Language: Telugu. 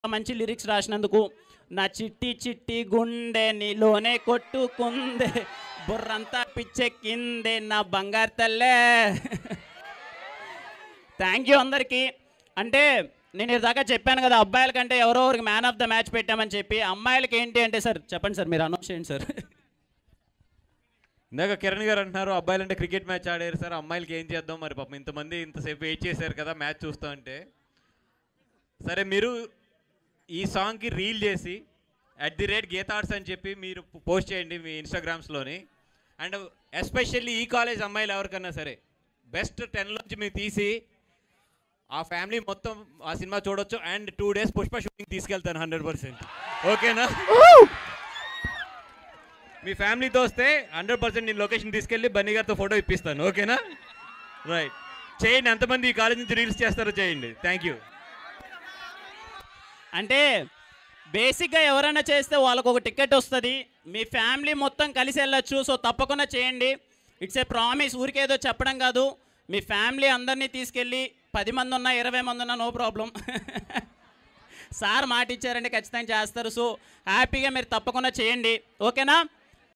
మంచి లిరిక్స్ రాసినందుకు నా చిట్టి చిట్టి గుండె నీలోనే కొట్టుకుందే బుర్రంతా పిచ్చెక్కిందే నా బంగారు తల్లే థ్యాంక్ యూ అందరికీ అంటే నేను ఇదాకా చెప్పాను కదా అబ్బాయిల కంటే ఎవరో ఒకరికి మ్యాన్ ఆఫ్ ద మ్యాచ్ పెట్టామని చెప్పి అమ్మాయిలకి ఏంటి అంటే సార్ చెప్పండి సార్ మీరు అనౌన్స్ చేయండి సార్ ఇందాక కిరణ్ గారు అంటున్నారు అబ్బాయిలు అంటే క్రికెట్ మ్యాచ్ ఆడారు సార్ అమ్మాయిలకి ఏం చేద్దాం మరి పాపం ఇంతమంది ఇంతసేపు వెయిట్ చేశారు కదా మ్యాచ్ చూస్తూ అంటే సరే మీరు ఈ సాంగ్కి రీల్ చేసి అట్ ది రేట్ గీతార్ట్స్ అని చెప్పి మీరు పోస్ట్ చేయండి మీ ఇన్స్టాగ్రామ్స్లోని అండ్ ఎస్పెషల్లీ ఈ కాలేజ్ అమ్మాయిలు ఎవరికన్నా సరే బెస్ట్ టెన్లోంచి మీరు తీసి ఆ ఫ్యామిలీ మొత్తం ఆ సినిమా చూడొచ్చు and two days Pushpa shooting తీసుకెళ్తాను హండ్రెడ్ పర్సెంట్ ఓకేనా మీ ఫ్యామిలీతో వస్తే హండ్రెడ్ పర్సెంట్ నేను లొకేషన్ తీసుకెళ్ళి బన్నీ గారితో ఫోటో ఇప్పిస్తాను ఓకేనా రైట్ చేయండి ఎంతమంది ఈ కాలేజ్ నుంచి రీల్స్ చేస్తారో చేయండి థ్యాంక్ యూ అంటే బేసిక్గా ఎవరైనా చేస్తే వాళ్ళకు ఒక టికెట్ వస్తుంది మీ ఫ్యామిలీ మొత్తం కలిసి వెళ్ళొచ్చు సో తప్పకుండా చేయండి ఇట్స్ ఏ ప్రామిస్ ఊరికేదో చెప్పడం కాదు మీ ఫ్యామిలీ అందరినీ తీసుకెళ్ళి పది మంది ఉన్నా ఇరవై మంది ఉన్నా నో ప్రాబ్లం సార్ మాట ఇచ్చారంటే ఖచ్చితంగా చేస్తారు సో హ్యాపీగా మీరు తప్పకుండా చేయండి ఓకేనా